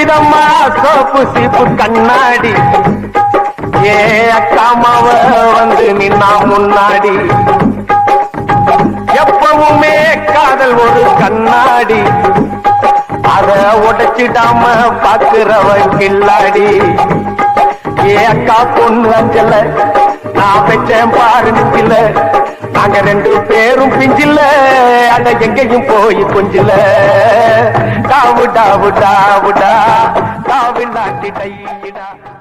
தெரியுதம்மா soap சீப்பு கண்ணாடி ஏ அக்காமாவ வந்து நின்னா முன்னாடி எப்பவுமே காதல் ஒரு கண்ணாடி அத உடைச்சிடாம பாக்குறவன் கில்லாடி ஏ அக்கா பொண்ணு அஞ்சல நான் பெற்றேன் பாரு நெஞ்சில நாங்க ரெண்டு பேரும் பிஞ்சில அட எங்கேயும் போய் கொஞ்சில டாவு டாவு டாவுடா டாவு நாட்டி டையிடா